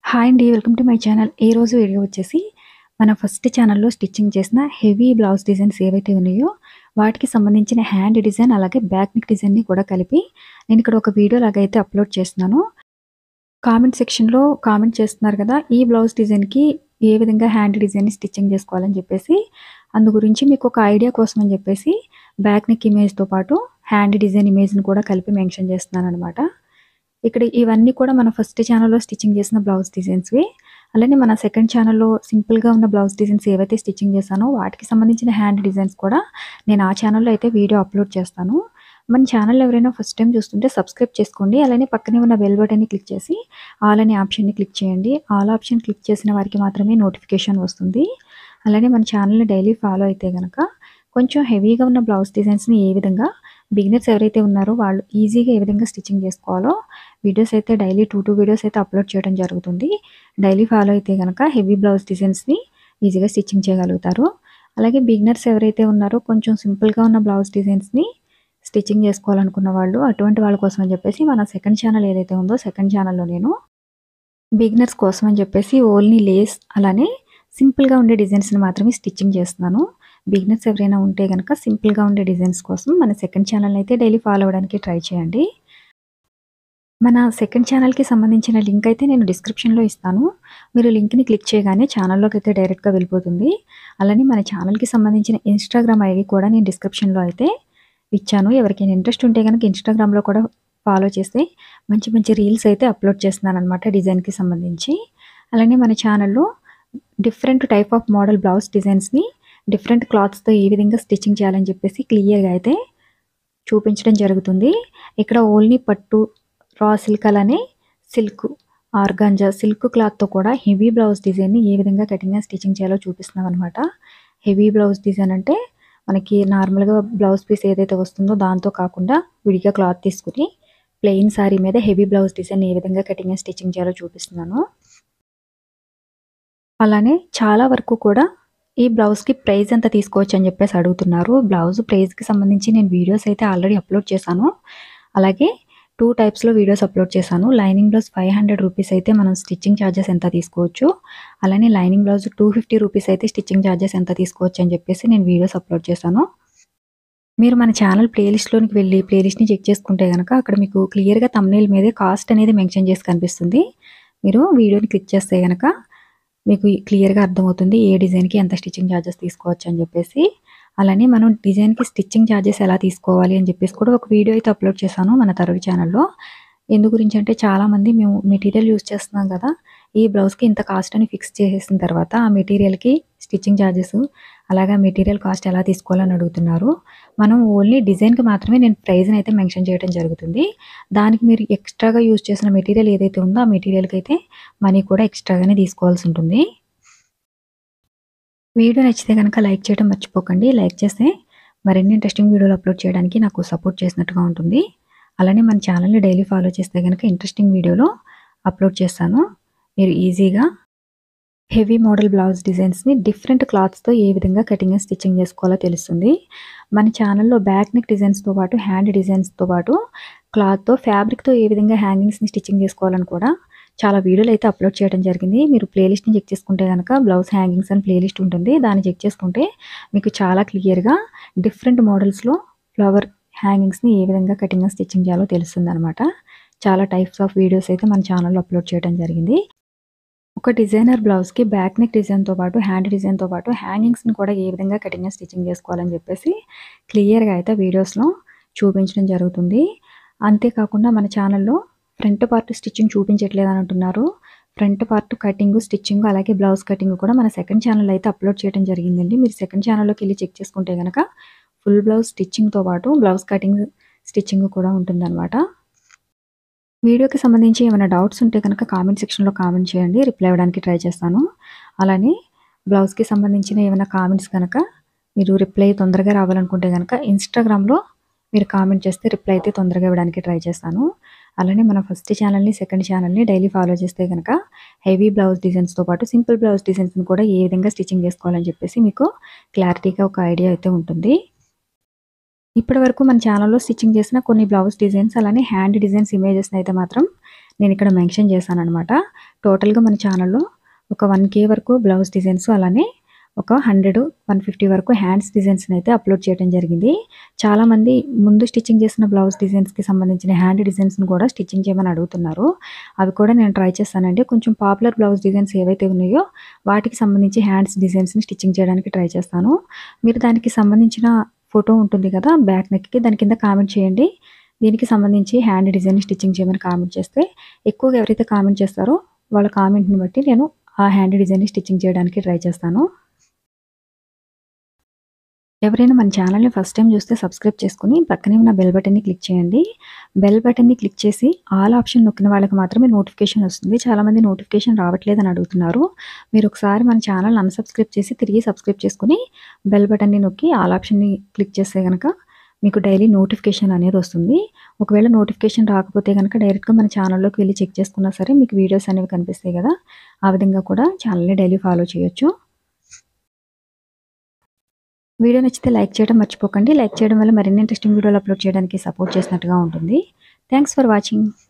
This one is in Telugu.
హాయ్ అండి. Welcome to my channel. ఈరోజు వీడియో వచ్చేసి మన ఫస్ట్ ఛానల్‌లో స్టిచ్చింగ్ చేసిన హెవీ బ్లౌజ్ డిజైన్స్ ఏవైతే ఉన్నాయో వాటికి సంబంధించిన హ్యాండ్ డిజైన్ అలాగే బ్యాక్ నెక్ డిజైన్‌ని కూడా కలిపి నేను ఇక్కడ ఒక వీడియో లాగా అయితే అప్లోడ్ చేస్తున్నాను. కామెంట్ సెక్షన్‌లో కామెంట్ చేస్తున్నారు కదా! ఈ బ్లౌజ్ డిజైన్‌కి ఏ విధంగా హ్యాండ్ డిజైన్‌ని స్టిచ్చింగ్ చేసుకోవాలని చెప్పేసి అందు గురించి మీకు ఒక ఐడియా కోసం అని చెప్పేసి బ్యాక్ నెక్ ఇమేజ్‌తో పాటు హ్యాండ్ డిజైన్ ఇమేజ్‌ని కూడా కలిపి మెన్షన్ చేస్తున్నాననమాట. ఇక్కడ ఇవన్నీ కూడా మన ఫస్ట్ ఛానల్‌లో స్టిచ్చింగ్ చేసిన బ్లౌజ్ డిజైన్స్‌వి. అలానే మన సెకండ్ ఛానల్‌లో సింపుల్‌గా ఉన్న బ్లౌజ్ డిజైన్స్ ఏవైతే స్టిచ్చింగ్ చేశానో వాటికి సంబంధించిన హ్యాండ్ డిజైన్స్ కూడా నేను ఆ ఛానల్‌లో అయితే వీడియో అప్లోడ్ చేస్తాను. మన ఛానల్ ఎవరైనా ఫస్ట్ టైమ్ చూస్తుంటే సబ్స్క్రైబ్ చేసుకోండి. అలానే పక్కనే ఉన్న బెల్ బటన్‌ని క్లిక్ చేసి ఆల్ అనే ఆప్షన్‌ని క్లిక్ చేయండి. ఆల్ ఆప్షన్ క్లిక్ చేసిన వారికి మాత్రమే నోటిఫికేషన్ వస్తుంది. అలానే మన ఛానల్‌ని డైలీ ఫాలో అయితే గనక కొంచెం హెవీగా ఉన్న బ్లౌజ్ డిజైన్స్‌ని ఏ విధంగా బిగినర్స్ ఎవరైతే ఉన్నారో వాళ్ళు ఈజీగా ఏ విధంగా స్టిచ్చింగ్ చేసుకోవాలో వీడియోస్ అయితే డైలీ 2, 2 వీడియోస్ అయితే అప్లోడ్ చేయడం జరుగుతుంది. డైలీ ఫాలో అయితే గనక హెవీ బ్లౌజ్ డిజైన్స్‌ని ఈజీగా స్టిచ్చింగ్ చేయగలుగుతారు. అలాగే బిగినర్స్ ఎవరైతే ఉన్నారో కొంచెం సింపుల్‌గా ఉన్న బ్లౌజ్ డిజైన్స్‌ని స్టిచ్చింగ్ చేసుకోవాలనుకున్న వాళ్ళు అటువంటి వాళ్ళ కోసం అని చెప్పేసి మన సెకండ్ ఛానల్ ఏదైతే ఉందో సెకండ్ ఛానల్‌లో నేను బిగినర్స్ కోసం అని చెప్పేసి ఓన్లీ లేస్ అలానే సింపుల్‌గా ఉండే డిజైన్స్‌ని మాత్రమే స్టిచ్చింగ్ చేస్తున్నాను. బిగినర్స్ ఎవరైనా ఉంటే గనక సింపుల్‌గా ఉండే డిజైన్స్ కోసం మన సెకండ్ ఛానల్‌ని అయితే డైలీ ఫాలో అవ్వడానికి ట్రై చేయండి. మన సెకండ్ ఛానల్‌కి సంబంధించిన లింక్ అయితే నేను డిస్క్రిప్షన్‌లో ఇస్తాను. మీరు లింక్‌ని క్లిక్ చేయగానే ఛానల్‌లోకి అయితే డైరెక్ట్‌గా వెళ్ళిపోతుంది. అలానే మన ఛానల్‌కి సంబంధించిన ఇన్‌స్టాగ్రామ్ ఐడీ కూడా నేను డిస్క్రిప్షన్‌లో అయితే ఇచ్చాను. ఎవరికైనా ఇంట్రెస్ట్ ఉంటే గనక ఇన్‌స్టాగ్రామ్‌లో కూడా ఫాలో చేస్తే మంచి మంచి రీల్స్ అయితే అప్లోడ్ చేస్తున్నాననమాట డిజైన్‌కి సంబంధించి. అలానే మన ఛానల్‌లో different type of model blouse డిజైన్స్‌ని డిఫరెంట్ క్లాత్స్‌తో ఏ విధంగా స్టిచ్చింగ్ చేయాలని చెప్పేసి క్లియర్‌గా అయితే చూపించడం జరుగుతుంది. ఇక్కడ ఓన్లీ పట్టు, రా సిల్క్ అలానే సిల్క్, ఆర్గాంజా సిల్క్ క్లాత్‌తో కూడా హెవీ బ్లౌజ్ డిజైన్‌ని ఏ విధంగా కటింగ్ అండ్ స్టిచ్చింగ్ చేయాలో చూపిస్తున్నామనమాట. హెవీ బ్లౌజ్ డిజైన్ అంటే మనకి నార్మల్‌గా బ్లౌజ్ పీస్ ఏదైతే వస్తుందో దాంతో కాకుండా విడిగా క్లాత్ తీసుకొని ప్లెయిన్ సారీ మీద హెవీ బ్లౌజ్ డిజైన్ ఏ విధంగా కటింగ్ అండ్ స్టిచ్చింగ్ చేయాలో చూపిస్తున్నాను. అలానే చాలా వరకు కూడా ఈ బ్లౌజ్‌కి ప్రైస్ ఎంత తీసుకోవచ్చు అని చెప్పేసి అడుగుతున్నారు. బ్లౌజ్ ప్రైస్‌కి సంబంధించి నేను వీడియోస్ అయితే ఆల్రెడీ అప్లోడ్ చేశాను. అలాగే 2 టైప్స్‌లో వీడియోస్ అప్లోడ్ చేశాను. లైనింగ్ బ్లౌజ్ రూ. 500 అయితే మనం స్టిచ్చింగ్ చార్జెస్ ఎంత తీసుకోవచ్చు. అలానే లైనింగ్ బ్లౌజ్ రూ. 250 అయితే స్టిచ్చింగ్ చార్జెస్ ఎంత తీసుకోవచ్చు అని చెప్పేసి నేను వీడియోస్ అప్లోడ్ చేశాను. మీరు మన ఛానల్ ప్లేలిస్ట్‌లోనికి వెళ్ళి ప్లేలిస్ట్‌ని చెక్ చేసుకుంటే గనక అక్కడ మీకు క్లియర్‌గా థంబ్‌నెయిల్ మీదే కాస్ట్ అనేది మెన్షన్ చేసి కనిపిస్తుంది. మీరు వీడియోని క్లిక్ చేస్తే గనక మీకు క్లియర్‌గా అర్థమవుతుంది. ఏ డిజైన్‌కి ఎంత స్టిచ్చింగ్ చార్జెస్ తీసుకోవచ్చు అని చెప్పేసి. అలానే మనం డిజైన్‌కి స్టిచ్చింగ్ చార్జెస్ ఎలా తీసుకోవాలి అని చెప్పేసి కూడా ఒక వీడియో అయితే అప్లోడ్ చేశాను మన తరుణ్ ఛానల్‌లో. ఎందు గురించి అంటే చాలామంది మేము మెటీరియల్ యూజ్ చేస్తున్నాం కదా! ఈ బ్లౌజ్‌కి ఇంత కాస్ట్ అని ఫిక్స్ చేసేసిన తర్వాత ఆ మెటీరియల్‌కి స్టిచ్చింగ్ చార్జెస్ అలాగే మెటీరియల్ కాస్ట్ ఎలా తీసుకోవాలని అడుగుతున్నారు. మనం ఓన్లీ డిజైన్‌కి మాత్రమే నేను ప్రైస్‌ని అయితే మెన్షన్ చేయడం జరుగుతుంది. దానికి మీరు ఎక్స్ట్రాగా యూజ్ చేసిన మెటీరియల్ ఏదైతే ఉందో ఆ మెటీరియల్‌కి అయితే మనీ కూడా ఎక్స్ట్రాగానే తీసుకోవాల్సి ఉంటుంది. వీడియో నచ్చితే గనక లైక్ చేయడం మర్చిపోకండి. లైక్ చేస్తే మరిన్ని ఇంట్రెస్టింగ్ వీడియోలు అప్లోడ్ చేయడానికి నాకు సపోర్ట్ చేసినట్టుగా ఉంటుంది. అలానే మన ఛానల్‌ని డైలీ ఫాలో చేస్తే గనక ఇంట్రెస్టింగ్ వీడియోలు అప్లోడ్ చేస్తాను. మీరు ఈజీగా హెవీ మోడల్ బ్లౌజ్ డిజైన్స్‌ని డిఫరెంట్ క్లాత్స్‌తో ఏ విధంగా కటింగ్ అండ్ స్టిచ్చింగ్ చేసుకోవాలో తెలుస్తుంది. మన ఛానల్‌లో బ్యాక్ నెక్ డిజైన్స్‌తో పాటు హ్యాండ్ డిజైన్స్‌తో పాటు క్లాత్‌తో ఫ్యాబ్రిక్‌తో ఏ విధంగా హ్యాంగింగ్స్‌ని స్టిచ్చింగ్ చేసుకోవాలని కూడా చాలా వీడియోలు అయితే అప్లోడ్ చేయడం జరిగింది. మీరు ప్లేలిస్ట్‌ని చెక్ చేసుకుంటే గనక బ్లౌజ్ హ్యాంగింగ్స్ అని ప్లేలిస్ట్ ఉంటుంది. దాన్ని చెక్ చేసుకుంటే మీకు చాలా క్లియర్‌గా డిఫరెంట్ మోడల్స్‌లో ఫ్లవర్ హ్యాంగింగ్స్‌ని ఏ విధంగా కటింగ్ అండ్ స్టిచ్చింగ్ చేయాలో తెలుస్తుందనమాట. చాలా టైప్స్ ఆఫ్ వీడియోస్ అయితే మన ఛానల్‌లో అప్లోడ్ చేయడం జరిగింది. ఒక డిజైనర్ బ్లౌజ్‌కి బ్యాక్ నెక్ డిజైన్‌తో పాటు హ్యాండ్ డిజైన్‌తో పాటు హ్యాంగింగ్స్‌ని కూడా ఏ విధంగా కటింగ్ అండ్ స్టిచ్చింగ్ చేసుకోవాలని చెప్పేసి క్లియర్‌గా అయితే వీడియోస్‌లో చూపించడం జరుగుతుంది. అంతేకాకుండా మన ఛానల్‌లో ఫ్రంట్ పార్ట్ స్టిచ్చింగ్ చూపించట్లేదు అని అంటున్నారు. ఫ్రంట్ పార్ట్ కటింగు, స్టిచ్చింగు అలాగే బ్లౌజ్ కటింగ్ కూడా మన సెకండ్ ఛానల్‌లో అయితే అప్లోడ్ చేయడం జరిగిందండి. మీరు సెకండ్ ఛానల్‌లోకి వెళ్లి చెక్ చేసుకుంటే గనక ఫుల్ బ్లౌజ్ స్టిచ్చింగ్‌తో పాటు బ్లౌజ్ కటింగ్, స్టిచ్చింగ్ కూడా ఉంటుందనమాట. వీడియోకి సంబంధించి ఏమైనా డౌట్స్ ఉంటే గనక కామెంట్ సెక్షన్‌లో కామెంట్ చేయండి. రిప్లై ఇవ్వడానికి ట్రై చేస్తాను. అలానే బ్లౌజ్‌కి సంబంధించిన ఏమైనా కామెంట్స్ గనక మీరు రిప్లై తొందరగా రావాలనుకుంటే గనక ఇన్‌స్టాగ్రామ్‌లో మీరు కామెంట్ చేస్తే రిప్లై అయితే తొందరగా ఇవ్వడానికి ట్రై చేస్తాను. అలానే మన ఫస్ట్ ఛానల్‌ని, సెకండ్ ఛానల్‌ని డైలీ ఫాలో చేస్తే గనక హెవీ బ్లౌజ్ డిజైన్స్‌తో పాటు సింపుల్ బ్లౌజ్ డిజైన్స్‌ని కూడా ఏ విధంగా స్టిచ్చింగ్ చేసుకోవాలని చెప్పేసి మీకు క్లారిటీగా ఒక ఐడియా అయితే ఉంటుంది. ఇప్పటివరకు మన ఛానల్‌లో స్టిచ్చింగ్ చేసిన కొన్ని బ్లౌజ్ డిజైన్స్ అలానే హ్యాండ్ డిజైన్స్ ఇమేజెస్‌ని అయితే మాత్రం నేను ఇక్కడ మెన్షన్ చేశాననమాట టోటల్గా మన ఛానల్లో ఒక వన్ కే వరకు బ్లౌజ్ డిజైన్స్ అలానే ఒక హండ్రెడ్ వన్ ఫిఫ్టీ వరకు హ్యాండ్స్ డిజైన్స్ని అయితే అప్లోడ్ చేయడం జరిగింది చాలామంది ముందు స్టిచ్చింగ్ చేసిన బ్లౌజ్ డిజైన్స్కి సంబంధించిన హ్యాండ్ డిజైన్స్ని కూడా స్టిచ్చింగ్ చేయమని అడుగుతున్నారు అవి కూడా నేను ట్రై చేస్తానండి కొంచెం పాపులర్ బ్లౌజ్ డిజైన్స్ ఏవైతే ఉన్నాయో వాటికి సంబంధించి హ్యాండ్స్ డిజైన్స్ని స్టిచ్చింగ్ చేయడానికి ట్రై చేస్తాను మీరు దానికి సంబంధించిన ఫోటో ఉంటుంది కదా బ్యాక్ నెక్కి దాని కింద కామెంట్ చేయండి దీనికి సంబంధించి హ్యాండ్ డిజైన్ స్టిచ్చింగ్ చేయమని కామెంట్ చేస్తే ఎక్కువగా ఎవరైతే కామెంట్ చేస్తారో వాళ్ళ కామెంట్ని బట్టి నేను ఆ హ్యాండ్ డిజైన్ని స్టిచ్చింగ్ చేయడానికి ట్రై చేస్తాను ఎవరైనా మన ఛానల్ని ఫస్ట్ టైం చూస్తే సబ్స్క్రైబ్ చేసుకుని పక్కనే ఉన్న బెల్ బటన్ని క్లిక్ చేయండి బెల్ బటన్ని క్లిక్ చేసి ఆల్ ఆప్షన్ నొక్కిన వాళ్ళకి మాత్రమే నోటిఫికేషన్ వస్తుంది చాలామంది నోటిఫికేషన్ రావట్లేదని అడుగుతున్నారు మీరు ఒకసారి మన ఛానల్ అన్సబ్స్క్రైబ్ చేసి తిరిగి సబ్స్క్రైబ్ చేసుకుని బెల్ బటన్ని నొక్కి ఆల్ ఆప్షన్ని క్లిక్ చేస్తే కనుక మీకు డైలీ నోటిఫికేషన్ అనేది వస్తుంది ఒకవేళ నోటిఫికేషన్ రాకపోతే కనుక డైరెక్ట్గా మన ఛానల్లోకి వెళ్ళి చెక్ చేసుకున్నా సరే మీకు వీడియోస్ అనేవి కనిపిస్తాయి కదా ఆ విధంగా కూడా ఛానల్ని డైలీ ఫాలో చేయొచ్చు వీడియో నచ్చితే లైక్ చేయడం మర్చిపోకండి లైక్ చేయడం వల్ల మరిన్ని ఇంట్రెస్టింగ్ వీడియోలు అప్లోడ్ చేయడానికి సపోర్ట్ చేసినట్టుగా ఉంటుంది థ్యాంక్స్ ఫర్ వాచింగ్